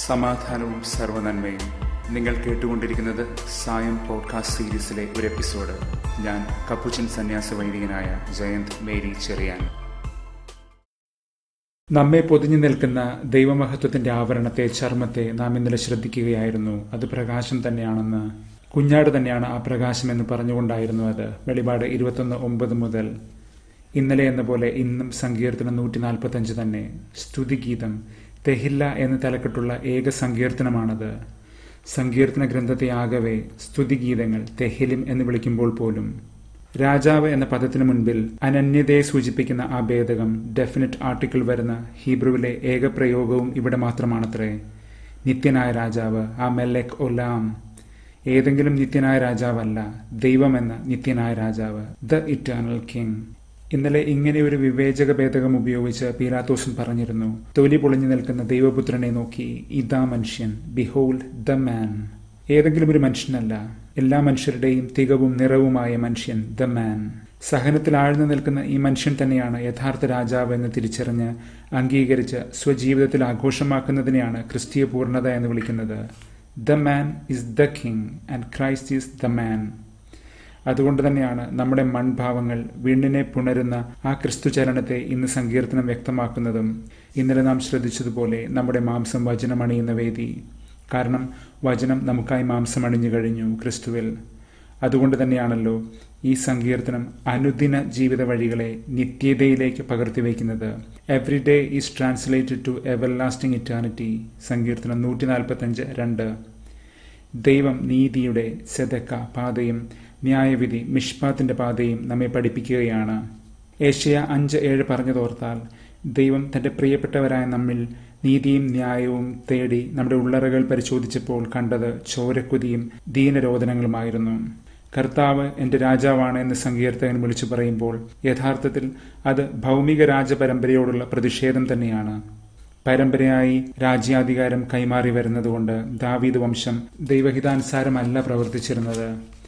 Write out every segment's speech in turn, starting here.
സമാധാനവും സർവനന്മയും നിങ്ങൾ കേട്ടുകൊണ്ടിരിക്കുന്നത് സായം പോഡ്കാസ്റ്റ് സീരീസിലെ ഒരു എപ്പിസോഡ് ഞാൻ കപ്പുച്ചൻ സന്യാസ വൈദികനായ ജയന്ത് മേരി ചെറിയാൻ നമ്മെ പൊതിഞ്ഞു നിൽക്കുന്ന ദൈവമഹത്വത്തിന്റെ ആവരണത്തെ ചർമ്മത്തെ നാം ഇന്നലെ ശ്രദ്ധിക്കുകയായിരുന്നു അത് പ്രകാശം തന്നെയാണെന്ന് കുഞ്ഞാട് തന്നെയാണ് ആ പ്രകാശം എന്ന് പറഞ്ഞുകൊണ്ടായിരുന്നു അത് വെളിപാട് ഇരുപത്തൊന്ന് ഒമ്പത് മുതൽ ഇന്നലെ എന്ന പോലെ ഇന്നും സങ്കീർത്തനം നൂറ്റി നാൽപ്പത്തഞ്ച് തന്നെ സ്തുതിഗീതം തെഹില്ല എന്ന തലക്കെട്ടുള്ള ഏക സങ്കീർത്തനമാണത് സങ്കീർത്തന ഗ്രന്ഥത്തെ ആകവെ സ്തുതിഗീതങ്ങൾ തെഹിലിം എന്ന് വിളിക്കുമ്പോൾ പോലും രാജാവ് എന്ന പദത്തിനു മുൻപിൽ അനന്യതയെ സൂചിപ്പിക്കുന്ന ആ ഭേദകം ഡെഫിനിറ്റ് ആർട്ടിക്കിൾ വരുന്ന ഹീബ്രുവിലെ ഏക പ്രയോഗവും ഇവിടെ മാത്രമാണത്രേ നിത്യനായ രാജാവ് ആ മെല്ലെക് ഒലാം ഏതെങ്കിലും നിത്യനായ രാജാവല്ല ദൈവമെന്ന നിത്യനായ രാജാവ് ദ ഇറ്റേണൽ കിങ് ഇന്നലെ ഇങ്ങനെ ഒരു വിവേചക ഭേദകം ഉപയോഗിച്ച് പീലാത്തോസും പറഞ്ഞിരുന്നു തൊലി പൊളിഞ്ഞു നിൽക്കുന്ന ദൈവപുത്രനെ നോക്കി ഇതാ മനുഷ്യൻ ബിഹോൾഡ് ദ മാൻ ഏതെങ്കിലും ഒരു മനുഷ്യനല്ല എല്ലാ മനുഷ്യരുടെയും തികവും നിറവുമായ മനുഷ്യൻ ദ മാൻ സഹനത്തിൽ ആഴ്ന്നു നിൽക്കുന്ന ഈ മനുഷ്യൻ തന്നെയാണ് യഥാർത്ഥ രാജാവ് എന്ന് തിരിച്ചറിഞ്ഞ് അംഗീകരിച്ച് സ്വജീവിതത്തിൽ ആഘോഷമാക്കുന്നതിനെയാണ് ക്രിസ്തീയ പൂർണ്ണത എന്ന് വിളിക്കുന്നത് the man is the king and Christ is the man അതുകൊണ്ട് തന്നെയാണ് നമ്മുടെ മൺഭാവങ്ങൾ വീണ്ടിനെ പുണരുന്ന ആ ക്രിസ്തു ചലനത്തെ ഇന്ന് സങ്കീർത്തനം വ്യക്തമാക്കുന്നതും ഇന്നലെ നാം ശ്രദ്ധിച്ചതുപോലെ നമ്മുടെ മാംസം വചനം അണിയുന്ന വേദി കാരണം വചനം നമുക്കായി മാംസം അണിഞ്ഞു കഴിഞ്ഞു ക്രിസ്തുവിൽ അതുകൊണ്ട് തന്നെയാണല്ലോ ഈ സങ്കീർത്തനം അനുദിന ജീവിത വഴികളെ നിത്യതയിലേക്ക് പകർത്തിവെക്കുന്നത് every day is translated to everlasting eternity സങ്കീർത്തനം നൂറ്റി നാൽപ്പത്തഞ്ച് രണ്ട് ദൈവം നീതിയുടെ സെതക്ക പാതയും ന്യായവിധി മിഷ്പാത്തിന്റെ പാതയും നമ്മെ പഠിപ്പിക്കുകയാണ് ഏഷ്യ അഞ്ച് ഏഴ് പറഞ്ഞതോർത്താൽ ദൈവം തന്റെ പ്രിയപ്പെട്ടവരായ നമ്മിൽ നീതിയും ന്യായവും തേടി നമ്മുടെ ഉള്ളറകൾ പരിശോധിച്ചപ്പോൾ കണ്ടത് ചോരക്കുതിയും ദീനരോധനങ്ങളുമായിരുന്നു കർത്താവ് എന്റെ രാജാവാണ് എന്ന് സങ്കീർത്തകൻ വിളിച്ചു പറയുമ്പോൾ യഥാർത്ഥത്തിൽ അത് ഭൗമിക രാജപരമ്പരയോടുള്ള പ്രതിഷേധം തന്നെയാണ് പരമ്പരയായി രാജ്യാധികാരം കൈമാറി വരുന്നതുകൊണ്ട് ദാവീദ് വംശം ദൈവഹിതാനുസാരമല്ല പ്രവർത്തിച്ചിരുന്നത്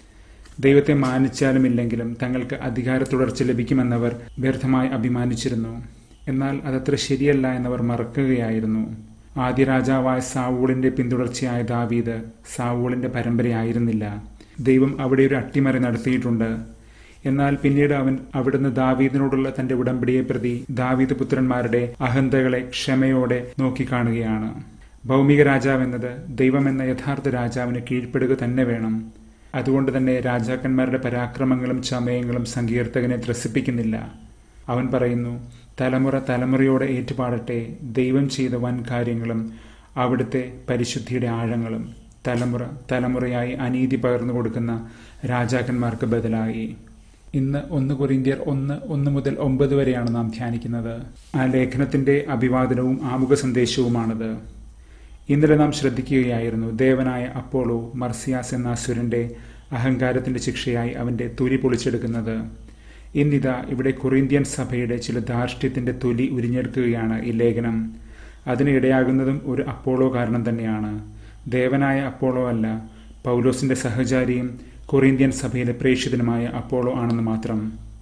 ദൈവത്തെ മാനിച്ചാലും ഇല്ലെങ്കിലും തങ്ങൾക്ക് അധികാര തുടർച്ച ലഭിക്കുമെന്നവർ വ്യർത്ഥമായി അഭിമാനിച്ചിരുന്നു എന്നാൽ അതത്ര ശരിയല്ല എന്നവർ മറക്കുകയായിരുന്നു ആദ്യ രാജാവായ സാവൂളിന്റെ പിന്തുടർച്ചയായ ദാവീദ് സാവൂളിന്റെ പരമ്പരയായിരുന്നില്ല ദൈവം അവിടെ ഒരു അട്ടിമറി നടത്തിയിട്ടുണ്ട് എന്നാൽ പിന്നീട് അവൻ അവിടുന്ന് ദാവീദിനോടുള്ള തന്റെ ഉടമ്പടിയെ പ്രതി ദാവീദ് പുത്രന്മാരുടെ അഹന്തകളെ ക്ഷമയോടെ നോക്കിക്കാണുകയാണ് ഭൗമിക രാജാവ് എന്നത് ദൈവമെന്ന യഥാർത്ഥ രാജാവിന് കീഴ്പ്പെടുക തന്നെ വേണം അതുകൊണ്ട് തന്നെ രാജാക്കന്മാരുടെ പരാക്രമങ്ങളും ചമയങ്ങളും സങ്കീർത്തകനെ ത്രസിപ്പിക്കുന്നില്ല അവൻ പറയുന്നു തലമുറ തലമുറയോടെ ഏറ്റുപാടട്ടെ ദൈവം ചെയ്ത വൻ കാര്യങ്ങളും അവിടുത്തെ പരിശുദ്ധിയുടെ ആഴങ്ങളും തലമുറ തലമുറയായി അനീതി പകർന്നു കൊടുക്കുന്ന രാജാക്കന്മാർക്ക് ബദലായി ഇന്ന് ഒന്ന് കൊറിന്ത്യർ ഒന്ന് ഒന്ന് മുതൽ ഒമ്പത് വരെയാണ് നാം ധ്യാനിക്കുന്നത് ആ ലേഖനത്തിന്റെ അഭിവാദനവും ആമുഖ സന്ദേശവുമാണത് ഇന്നലെ നാം ശ്രദ്ധിക്കുകയായിരുന്നു ദേവനായ അപ്പോളോ മർസിയാസ് എന്ന അസുരന്റെ അഹങ്കാരത്തിന്റെ ശിക്ഷയായി അവന്റെ തൊലി പൊളിച്ചെടുക്കുന്നത് ഇന്നിതാ ഇവിടെ കൊറിന്ത്യൻ സഭയുടെ ചില ധാർഷ്ട്യത്തിന്റെ തൊലി ഉരിഞ്ഞെടുക്കുകയാണ് ഈ ലേഖനം അതിന് ഇടയാകുന്നതും ഒരു അപ്പോളോ കാരണം തന്നെയാണ് ദേവനായ അപ്പോളോ അല്ല പൗലോസിന്റെ സഹചാരിയും കൊറിന്ത്യൻ സഭയിലെ പ്രേക്ഷിതനുമായ അപ്പോളോ ആണെന്ന് മാത്രം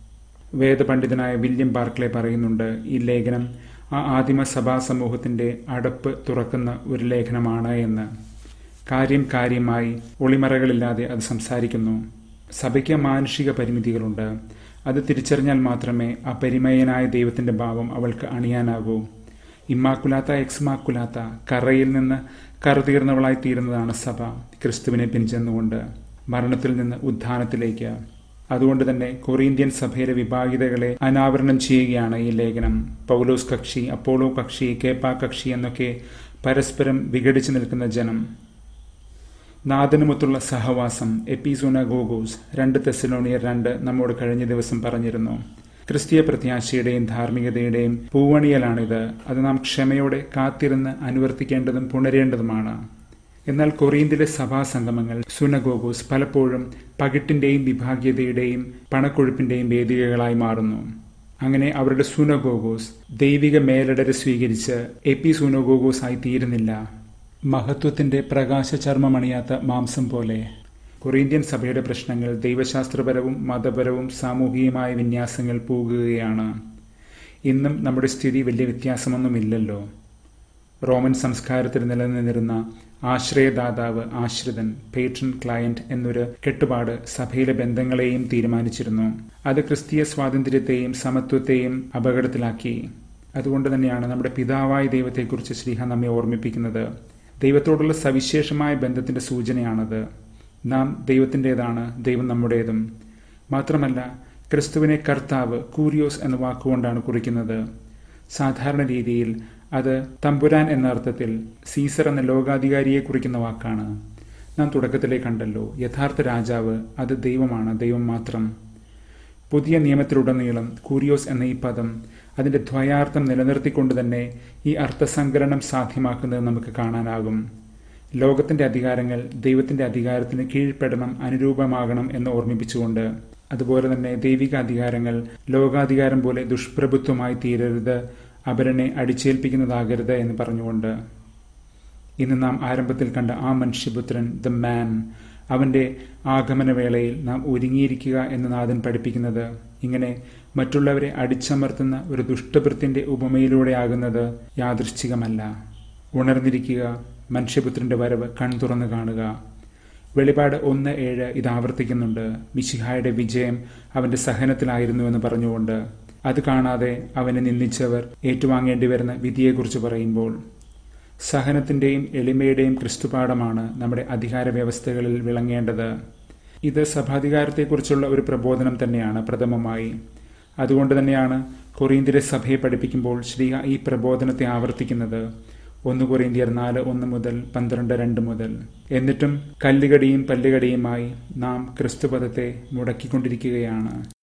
വേദപണ്ഡിതനായ വില്യം ബാർക്ലെ പറയുന്നുണ്ട് ഈ ലേഖനം ആ ആദിമ സഭാ സമൂഹത്തിന്റെ അടപ്പ് തുറക്കുന്ന ഒരു ലേഖനമാണ് എന്ന് കാര്യം കാര്യമായി ഒളിമറകളില്ലാതെ അത് സംസാരിക്കുന്നു സഭയ്ക്ക് മാനുഷിക പരിമിതികളുണ്ട് അത് തിരിച്ചറിഞ്ഞാൽ മാത്രമേ അപരിമയനായ ദൈവത്തിന്റെ ഭാവം അവൾക്ക് അണിയാനാകൂ ഇമ്മാക്കുലാത്ത എക്സ്മാക്കുലാത്ത കറയിൽ നിന്ന് കറുതീർന്നവളായി തീരുന്നതാണ് സഭ ക്രിസ്തുവിനെ പിൻചെന്നുകൊണ്ട് മരണത്തിൽ നിന്ന് ഉത്ഥാനത്തിലേക്ക് അതുകൊണ്ട് തന്നെ കൊറിന്ത്യൻ സഭയിലെ വിഭാഗിതകളെ അനാവരണം ചെയ്യുകയാണ് ഈ ലേഖനം പൗലോസ് കക്ഷി അപ്പോളോ കക്ഷി കേപ്പ കക്ഷി എന്നൊക്കെ പരസ്പരം വിഘടിച്ചു നിൽക്കുന്ന ജനം നാദനുമൊത്തുള്ള സഹവാസം എപ്പിസോന ഗോഗോസ് രണ്ട് തെസലോണിയർ രണ്ട് നമ്മോട് കഴിഞ്ഞ ദിവസം പറഞ്ഞിരുന്നു ക്രിസ്തീയ പ്രത്യാശയുടെയും ധാർമ്മികതയുടെയും പൂവണിയലാണിത് അത് നാം ക്ഷമയോടെ കാത്തിരുന്ന് അനുവർത്തിക്കേണ്ടതും പുണരേണ്ടതുമാണ് എന്നാൽ കൊറിയന്തിലെ സഭാ സംഗമങ്ങൾ സുനഗോഗോസ് പലപ്പോഴും പകിട്ടിന്റെയും വിഭാഗീയതയുടെയും പണക്കൊഴുപ്പിന്റെയും വേദികകളായി മാറുന്നു അങ്ങനെ അവരുടെ സുനഗോഗോസ് ദൈവിക മേലടര് സ്വീകരിച്ച് എപ്പി സുനഗോഗോസ് ആയി തീരുന്നില്ല മഹത്വത്തിന്റെ പ്രകാശചർമ്മമണിയാത്ത മാംസം പോലെ കൊറിന്ത്യൻ സഭയുടെ പ്രശ്നങ്ങൾ ദൈവശാസ്ത്രപരവും മതപരവും സാമൂഹികമായ വിന്യാസങ്ങൾ പോകുകയാണ് ഇന്നും നമ്മുടെ സ്ഥിതി വലിയ വ്യത്യാസമൊന്നുമില്ലല്ലോ റോമൻ സംസ്കാരത്തിൽ നിലനിന്നിരുന്ന ആശ്രയദാതാവ് ആശ്രിതൻ പേട്രൺ ക്ലയന്റ് എന്നൊരു കെട്ടുപാട് സഭയിലെ ബന്ധങ്ങളെയും തീരുമാനിച്ചിരുന്നു അത് ക്രിസ്തീയ സ്വാതന്ത്ര്യത്തെയും സമത്വത്തെയും അപകടത്തിലാക്കി അതുകൊണ്ട് തന്നെയാണ് നമ്മുടെ പിതാവായ ദൈവത്തെക്കുറിച്ച് ശ്രീഹ നമ്മെ ഓർമ്മിപ്പിക്കുന്നത് ദൈവത്തോടുള്ള സവിശേഷമായ ബന്ധത്തിന്റെ സൂചനയാണത് നാം ദൈവത്തിൻ്റെതാണ് ദൈവം നമ്മുടേതും മാത്രമല്ല ക്രിസ്തുവിനെ കർത്താവ് കൂരിയോസ് എന്ന വാക്കുകൊണ്ടാണ് കുറിക്കുന്നത് സാധാരണ രീതിയിൽ അത് തമ്പുരാൻ എന്ന അർത്ഥത്തിൽ സീസർ എന്ന ലോകാധികാരിയെ കുറിക്കുന്ന വാക്കാണ് നാം തുടക്കത്തിലേ കണ്ടല്ലോ യഥാർത്ഥ രാജാവ് അത് ദൈവമാണ് ദൈവം മാത്രം പുതിയ നിയമത്തിലുടനീളം കൂരിയോസ് എന്ന ഈ പദം അതിന്റെ ദ്വയാർത്ഥം നിലനിർത്തിക്കൊണ്ട് തന്നെ ഈ അർത്ഥസങ്കലനം സാധ്യമാക്കുന്നത് നമുക്ക് കാണാനാകും ലോകത്തിന്റെ അധികാരങ്ങൾ ദൈവത്തിന്റെ അധികാരത്തിന് കീഴ്പ്പെടണം അനുരൂപമാകണം എന്ന് ഓർമ്മിപ്പിച്ചുകൊണ്ട് അതുപോലെ തന്നെ ദൈവിക അധികാരങ്ങൾ ലോകാധികാരം പോലെ ദുഷ്പ്രഭുത്വമായി തീരരുത് അപരനെ അടിച്ചേൽപ്പിക്കുന്നതാകരുത് എന്ന് പറഞ്ഞുകൊണ്ട് ഇന്ന് നാം ആരംഭത്തിൽ കണ്ട ആ മനുഷ്യപുത്രൻ ദ മാൻ അവന്റെ ആഗമനവേളയിൽ നാം ഒരുങ്ങിയിരിക്കുക എന്ന് നാഥൻ പഠിപ്പിക്കുന്നത് ഇങ്ങനെ മറ്റുള്ളവരെ അടിച്ചമർത്തുന്ന ഒരു ദുഷ്ടഭൃത്തിന്റെ ഉപമയിലൂടെയാകുന്നത് യാദൃശ്ചികമല്ല ഉണർന്നിരിക്കുക മനുഷ്യപുത്രന്റെ വരവ് കൺതുറന്ന് കാണുക വെളിപാട് ഒന്ന് ഏഴ് ഇത് ആവർത്തിക്കുന്നുണ്ട് മിശിഹായുടെ വിജയം അവന്റെ സഹനത്തിലായിരുന്നുവെന്ന് പറഞ്ഞുകൊണ്ട് അത് കാണാതെ അവനെ നിന്ദിച്ചവർ ഏറ്റുവാങ്ങേണ്ടി വരുന്ന വിധിയെക്കുറിച്ച് പറയുമ്പോൾ സഹനത്തിന്റെയും എളിമയുടെയും ക്രിസ്തുപാഠമാണ് നമ്മുടെ അധികാര വ്യവസ്ഥകളിൽ വിളങ്ങേണ്ടത് ഇത് സഭാധികാരത്തെക്കുറിച്ചുള്ള ഒരു പ്രബോധനം തന്നെയാണ് പ്രഥമമായി അതുകൊണ്ട് തന്നെയാണ് കൊറിയന്തിരെ സഭയെ പഠിപ്പിക്കുമ്പോൾ ശ്രീ ഈ പ്രബോധനത്തെ ആവർത്തിക്കുന്നത് ഒന്ന് കൊറിയന്തിയർ നാല് ഒന്ന് മുതൽ പന്ത്രണ്ട് രണ്ട് മുതൽ എന്നിട്ടും കല്ലുകടിയും പല്ലുകടിയുമായി നാം ക്രിസ്തുപദത്തെ മുടക്കിക്കൊണ്ടിരിക്കുകയാണ്